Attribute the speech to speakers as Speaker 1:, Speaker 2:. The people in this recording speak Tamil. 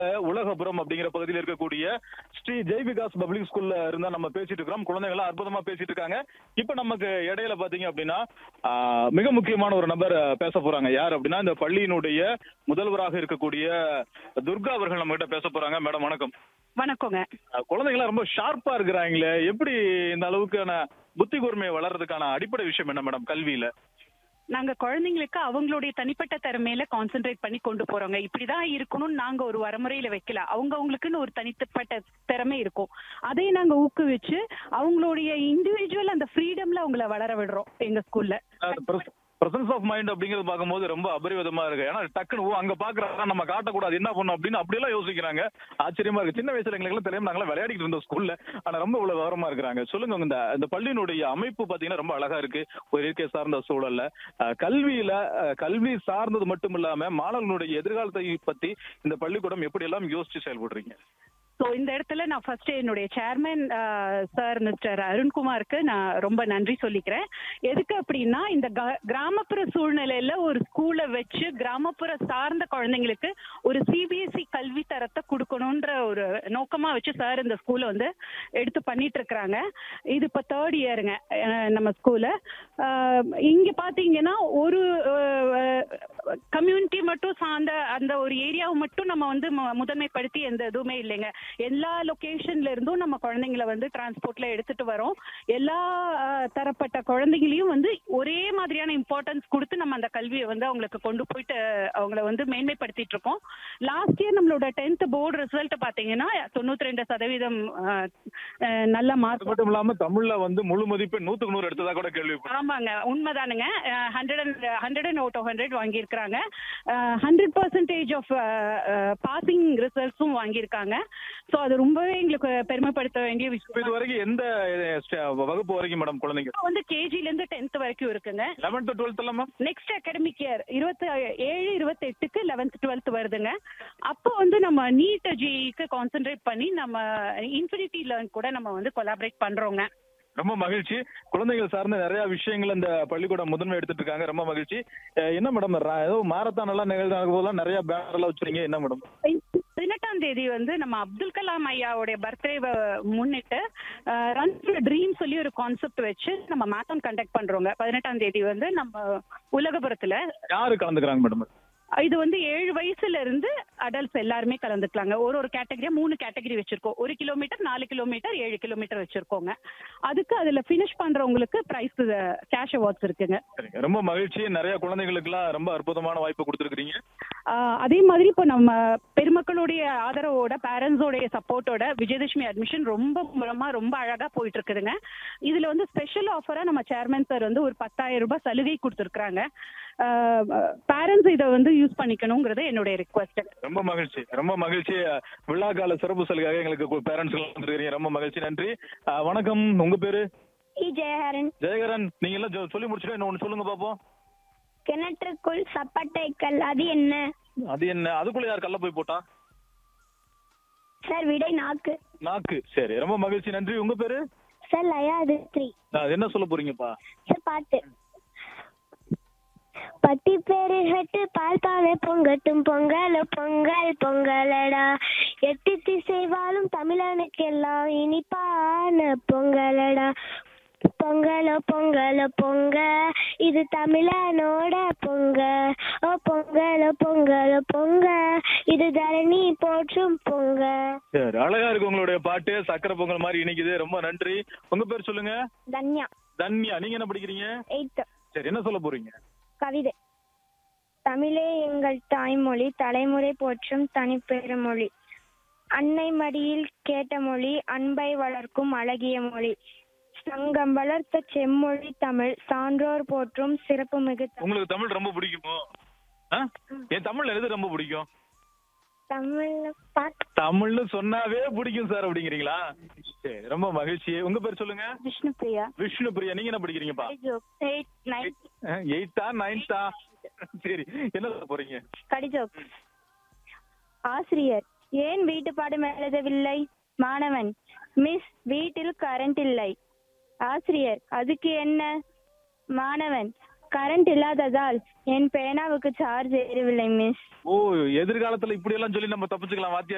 Speaker 1: உலகபுரம் அப்படிங்கிற பகுதியில் இருக்கக்கூடிய ஸ்ரீ ஜெய் விகாஸ் பப்ளிக் ஸ்கூல்ல இருந்தா நம்ம பேசிட்டு இருக்கிறோம் குழந்தைகள் அற்புதமா பேசிட்டு இருக்காங்க இப்ப நமக்கு இடையில பாத்தீங்க அப்படின்னா ஆஹ், மிக முக்கியமான ஒரு நபர் அஹ், பேச போறாங்க யார் அப்படின்னா இந்த பள்ளியினுடைய முதல்வராக இருக்கக்கூடிய துர்கா அவர்கள் நம்ம கிட்ட பேச போறாங்க மேடம் வணக்கம்
Speaker 2: வணக்கங்க
Speaker 1: அஹ், குழந்தைங்களாம் ரொம்ப ஷார்ப்பா இருக்கிறாங்களே எப்படி இந்த அளவுக்கான புத்தி கூர்மையை வளர்றதுக்கான அடிப்படை விஷயம் என்ன மேடம் கல்வியில
Speaker 2: நாங்க குழந்தைங்களுக்கு அவங்களுடைய தனிப்பட்ட திறமையில கான்சென்ட்ரேட் பண்ணி கொண்டு போறோங்க இப்படிதான் இருக்கணும்னு நாங்க ஒரு வரமுறையில வைக்கல அவங்க அவங்களுக்குன்னு ஒரு தனிப்பட்ட திறமை இருக்கும் அதை நாங்க ஊக்குவிச்சு அவங்களுடைய இண்டிவிஜுவல் அந்த ஃப்ரீடம்ல அவங்கள வளர விடுறோம் எங்க ஸ்கூல்ல
Speaker 1: பிரசன்ஸ் ஆஃப் மைண்ட் அப்படிங்கறது பார்க்கும்போது ரொம்ப அபரிவிதமா இருக்கு ஏன்னா டக்குனு ஓ அங்க பாக்குறாங்க நம்ம காட்டக்கூடாது என்ன பண்ணும் அப்படின்னு அப்படியெல்லாம் யோசிக்கிறாங்க ஆச்சரியமா இருக்கு சின்ன வயசுல எங்களுக்கு தெரியும் நாங்களாம் விளையாடிட்டு இருந்தோம் ஸ்கூல்ல ஆனா ரொம்ப இவ்வளவு விவரமா இருக்கிறாங்க சொல்லுங்க உங்க இந்த இந்த பள்ளியினுடைய அமைப்பு பாத்தீங்கன்னா ரொம்ப அழகா இருக்கு ஒரு இயற்கை சார்ந்த சூழல்ல அஹ், கல்வியில அஹ், கல்வி சார்ந்தது மட்டும் இல்லாம மாணவர்களுடைய எதிர்காலத்தை பத்தி இந்த பள்ளிக்கூடம் எப்படி எல்லாம் யோசிச்சு செயல்படுறீங்க
Speaker 2: ஸோ இந்த இடத்துல நான் ஃபர்ஸ்ட் என்னுடைய சேர்மேன் சார் மிஸ்டர் அருண்குமாருக்கு நான் ரொம்ப நன்றி சொல்லிக்கிறேன் எதுக்கு அப்படின்னா இந்த க- கிராமப்புற சூழ்நிலையில ஒரு ஸ்கூலை வச்சு கிராமப்புற சார்ந்த குழந்தைங்களுக்கு ஒரு சிபிஎஸ்இ கல்வி தரத்தை கொடுக்கணுன்ற ஒரு நோக்கமா வச்சு சார் இந்த ஸ்கூலை வந்து எடுத்து பண்ணிட்டு இருக்கிறாங்க இது இப்போ தேர்ட் இயருங்க நம்ம ஸ்கூலு இங்க பாத்தீங்கன்னா ஒரு கம்யூனிட்டி மட்டும் சார்ந்த அந்த ஒரு ஏரியாவை மட்டும் நம்ம வந்து மு- முதன்மைப்படுத்தி எந்த இதுவுமே இல்லைங்க எல்லா லொகேஷன்ல இருந்தும் நம்ம குழந்தைங்களை வந்து டிரான்ஸ்போர்ட்ல எடுத்துட்டு வரோம் எல்லா அஹ், தரப்பட்ட குழந்தைங்களையும் வந்து ஒரே மாதிரியான இம்பார்ட்டன்ஸ் கொடுத்து நம்ம அந்த கல்வியை வந்து அவங்களுக்கு கொண்டு போயிட்டு அவங்கள வந்து மேன்மைப்படுத்திட்டு இருக்கோம் லாஸ்ட் இயர் நம்மளோட டென்த் போர்டு ரிசல்ட் பாத்தீங்கன்னா தொண்ணூத்தி ரெண்டு சதவீதம் அஹ், அஹ், நல்ல
Speaker 1: அது
Speaker 2: மார்க்
Speaker 1: மட்டும் இல்லாம தமிழ்ல வந்து முழு மதிப்பு நூத்துக்கு நூறு எடுத்ததா கூட கேள்வி
Speaker 2: ஆமாங்க உண்மைதானுங்க hundred and hundred and out of hundred வாங்கியிருக்கிறாங்க ஹண்ட்ரட் பர்சன்டேஜ் ஆஃப் பாசிங் ரிசல்ட்ஸும் வாங்கியிருக்காங்க ஸோ அது ரொம்பவே எங்களுக்கு பெருமைப்படுத்த வேண்டிய
Speaker 1: இப்ப
Speaker 2: விஷயம்
Speaker 1: இது வரைக்கும் எந்த அஹ், ஸ்ட- வகுப்பு வரைக்கும் மேடம் குழந்தைங்க
Speaker 2: இப்போ வந்து கேஜில இருந்து டென்த் வரைக்கும் இருக்குங்க
Speaker 1: லெவன்த் டுவெல்த் எல்லாம் மேம்
Speaker 2: நெக்ஸ்ட் அகாடமிக் இயர் இருபத்தி ஏழு இருபத்தி எட்டுக்கு லெவன்த் டுவெல்த் வருதுங்க அப்போ வந்து நம்ம நீட் ஜிக்கு கான்சென்ட்ரேட் பண்ணி நம்ம இன்ஃபினிட்டி லேர்ன் கூட நம்ம வந்து கொலாபரேட் பண்றோங்க
Speaker 1: ரொம்ப மகிழ்ச்சி குழந்தைகள் சார்ந்த நிறைய விஷயங்கள் இந்த பள்ளிக்கூடம் முதன்மை எடுத்துட்டு இருக்காங்க ரொம்ப மகிழ்ச்சி அஹ் என்ன மேடம் ஏதோ மாரத்தான் எல்லாம் நிகழ்ந்த போதெல்லாம் நிறைய பேனர் எல்லாம் வச்சிருக்கீங்க என்ன மேடம்
Speaker 2: பதினெட்டாம் தேதி வந்து நம்ம அப்துல் கலாம் ஐயாவுடைய பர்த்டே முன்னிட்டு ரன் ட்ரீம் சொல்லி ஒரு கான்செப்ட் வச்சு நம்ம மேத்தம் கண்டக்ட் பண்றோங்க பதினெட்டாம் தேதி வந்து நம்ம உலகபுரத்துல
Speaker 1: யாரு கலந்துக்கிறாங்க மேடம்
Speaker 2: இது வந்து ஏழு வயசுல இருந்து அடல்ட்ஸ் எல்லாருமே கலந்துக்கலாங்க ஒரு ஒரு கேட்டகரியா மூணு கேட்டகரி வச்சிருக்கோம் ஒரு கிலோமீட்டர் நாலு கிலோமீட்டர் ஏழு கிலோமீட்டர் வச்சிருக்கோங்க அதுக்கு அதுல ஃபினிஷ் பண்றவங்களுக்கு பிரைஸ் கேஷ் அவார்ட்ஸ் இருக்குங்க
Speaker 1: சரிங்க ரொம்ப மகிழ்ச்சி நிறைய குழந்தைகளுக்குலாம் ரொம்ப அற்புதமான வாய்ப்பு கொடுத்துருக்கீங்க
Speaker 2: ஆஹ் அதே மாதிரி இப்போ நம்ம பெருமக்களுடைய ஆதரவோட பேரண்ட்ஸோடைய சப்போர்ட்டோட விஜயதசமி அட்மிஷன் ரொம்ப மூலமா ரொம்ப அழகா போயிட்டு இருக்குதுங்க இதுல வந்து ஸ்பெஷல் ஆஃபரா நம்ம சேர்மன் சார் வந்து ஒரு பத்தாயிரம் ரூபாய் சலுகை கொடுத்துருக்காங்க பேரண்ட்ஸ் இதை வந்து யூஸ் பண்ணிக்கணுங்கிறது என்னுடைய ரிக்வஸ்ட்
Speaker 1: ரொம்ப மகிழ்ச்சி ரொம்ப மகிழ்ச்சி அஹ், விழா கால சிறப்பு சலுகையாக எங்களுக்கு பேரண்ட்ஸ் வந்துருக்கீங்க ரொம்ப மகிழ்ச்சி நன்றி அஹ், வணக்கம் உங்க பேரு
Speaker 3: இ ஜெயஹரன்
Speaker 1: ஜெயகரன் நீங்க எல்லாம் சொ- சொல்லி முடிச்சுட்டு என்ன ஒண்ணு சொல்லுங்க பாப்போம்
Speaker 3: கிணற்றுக்குள் சப்பட்டைக்கல் அது என்ன
Speaker 1: அது என்ன அதுக்குள்ள யார் கல்ல போய் போட்டா
Speaker 3: சார் விடை நாக்கு
Speaker 1: நாக்கு சரி ரொம்ப மகிழ்ச்சி நன்றி உங்க பேரு
Speaker 3: சார் லயாதித்ரி
Speaker 1: அஹ், என்ன சொல்ல போறீங்கப்பா
Speaker 3: சார் பாட்டு பத்தி பேரு ஹெட்டு பால் பாவை பொங்கட்டும் பொங்கல் பொங்கல் பொங்கலடா எட்டு திசை வாழும் தமிழனுக்கெல்லாம் இனிப்பான பொங்கலடா பொங்கலோ பொங்கலோ பொங்க இது தமிழனோட பொங்க ஓ பொங்கலோ பொங்கலோ பொங்க இது தரணி போற்றும் பொங்க
Speaker 1: சரி அழகா இருக்கு உங்களுடைய பாட்டு சக்கரை பொங்கல் மாதிரி இனிக்குது ரொம்ப நன்றி உங்க பேர் சொல்லுங்க
Speaker 3: தன்யா
Speaker 1: தன்யா நீங்க என்ன படிக்கிறீங்க
Speaker 3: எயித்து
Speaker 1: சரி என்ன சொல்ல போறீங்க
Speaker 3: கவிதை தமிழே எங்கள் தாய்மொழி தலைமுறை போற்றும் தனிப்பெருமொழி அன்னை மடியில் கேட்ட மொழி அன்பை வளர்க்கும் அழகிய மொழி சங்கம் வளர்த்த செம்மொழி தமிழ் சான்றோர் போற்றும் சிறப்புமிகு தமிழ்.
Speaker 1: உங்களுக்கு தமிழ் ரொம்ப பிடிக்குமோ ஆ? என் தமிழ் எது ரொம்ப பிடிக்கும்
Speaker 3: தமிழ்ல பாட்டு
Speaker 1: தமிழ்னு சொன்னாவே பிடிக்கும் சார் அப்படிங்கிறீங்களா சரி ரொம்ப மகிழ்ச்சி உங்க பேர் சொல்லுங்க
Speaker 2: விஷ்ணு பிரியா
Speaker 1: விஷ்ணு பிரியா நீங்க என்ன படிக்கிறீங்கப்பா
Speaker 3: எயிட் நைன்
Speaker 1: எயித்தா நைன்த்தா சரி என்ன சொல்ல போறீங்க
Speaker 3: கடிஜோக் ஆசிரியர் ஏன் வீட்டு பாடம் எழுதவில்லை மாணவன் மிஸ் வீட்டில் கரண்ட் இல்லை ஆசிரியர் அதுக்கு என்ன மாணவன் கரண்ட் இல்லாததால் என் பேனாவுக்கு சார்ஜ் ஏறவில்லை மிஸ்
Speaker 1: ஓ எதிர்காலத்துல இப்படி எல்லாம் சொல்லி நம்ம தப்பிச்சுக்கலாம் வாத்தியார்